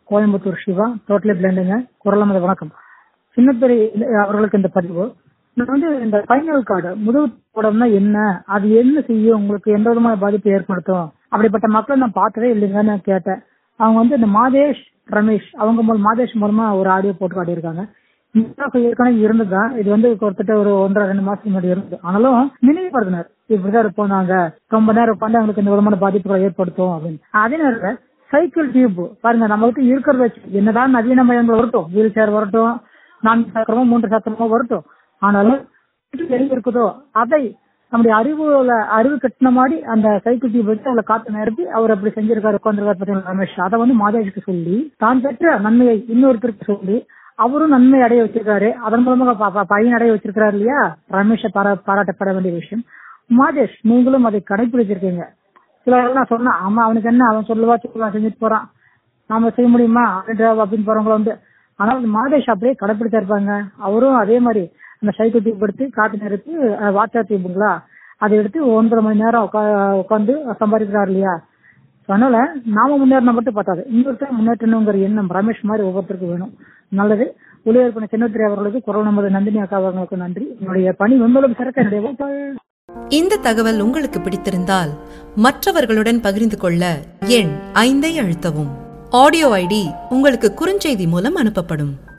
Coimbatore Siva totally பிளண்டுங்க குரலமது வணக்கம் சின்னத்துறை அவர்களுக்கு இந்த பதிவு நான் வந்து இந்த ஃபைனல் கார்டு முதுகு படம்னா என்ன அது என்ன செய்யும் உங்களுக்கு எந்த விதமான பாதிப்பு ஏற்படுத்தும் அப்படிப்பட்ட மக்களை நான் பார்த்ததே இல்லைங்கன்னு நான் கேட்டேன் அவங்க வந்து இந்த மாதேஷ் ரமேஷ் அவங்க மூலம் மாதேஷ் மூலமா ஒரு ஆடியோ போட்டு காட்டியிருக்காங்க இந்த ஏற்கனவே இருந்ததுதான் இது வந்து கிட்டத்தட்ட ஒரு ஒன்றரை ரெண்டு மாசத்துக்கு முன்னாடி இருந்தது ஆனாலும் நினைவுபடுத்தினார் இப்படிதான் இருப்போம் நாங்க ரொம்ப நேரம் உட்காந்து அவங்களுக்கு இந்த விதமான பாதிப்புகளை ஏற்படுத்தும் அப்படின்னு அதே நேரத்தில் சைக்கிள் டியூப் பாருங்க நம்மளுக்கு இருக்கிறத வச்சு என்னதான் நவீன மயங்கள் வரட்டும் வீல் சேர் வரட்டும் நான்கு சக்கரமோ மூன்று சக்கரமோ வரட்டும் ஆனாலும் எங்க இருக்குதோ அதை நம்முடைய அறிவுல அறிவு கட்டின மாதிரி அந்த சைக்கிள் டியூப் வச்சு அவளை காத்து நிரப்பி அவர் அப்படி செஞ்சிருக்காரு உட்காந்துருக்காரு பார்த்தீங்களா ரமேஷ் அதை வந்து மாதேஷுக்கு சொல்லி தான் பெற்ற நன்மையை இன்னொருத்தருக்கு சொல்லி அவரும் நன்மை அடைய வச்சிருக்காரு அதன் மூலமாக ப- ப- பையன் அடைய வச்சிருக்காரு இல்லையா ரமேஷை பாரா பாராட்டப்பட வேண்டிய விஷயம் மாதேஷ் நீங்களும் அதை கடைபிடிச்சிருக்கீங்க சில நான் சொன்னேன் ஆமா அவனுக்கு என்ன அவன் சொல்லுவா சொல்லுவா செஞ்சுட்டு போறான் நாம செய்ய முடியுமா அப்படின்ற அப்படின்னு போறவங்கள வந்து ஆனால் மாதேஷ் அப்படியே கடைப்பிடிச்சா இருப்பாங்க அவரும் அதே மாதிரி அந்த சைக்கிள் டியூப் எடுத்து காட்டு நிறுத்தி வாட்ஸ்அப் டியூப்புங்களா அதை எடுத்து ஒன்றரை மணி நேரம் உட்காந்து சம்பாதிக்கிறாரு இல்லையா அதனால நாம முன்னேறினா மட்டும் பார்த்தாது இன்னொருத்தர் முன்னேற்றணுங்கிற எண்ணம் ரமேஷ் மாதிரி ஒவ்வொருத்தருக்கும் வேணும் நல்லது ஒளிபரப்பின சின்னத்திரை அவர்களுக்கு குரல் நமது நந்தினி அக்கா அவர்களுக்கு நன்றி என்னுடைய பணி மென்மேலும் சிறக்க என்னுடைய வாழ்த்துக்கள். இந்த தகவல் உங்களுக்கு பிடித்திருந்தால் மற்றவர்களுடன் பகிர்ந்து கொள்ள எண் ஐந்தை அழுத்தவும் ஆடியோ ஐடி உங்களுக்கு குறுஞ்செய்தி மூலம் அனுப்பப்படும்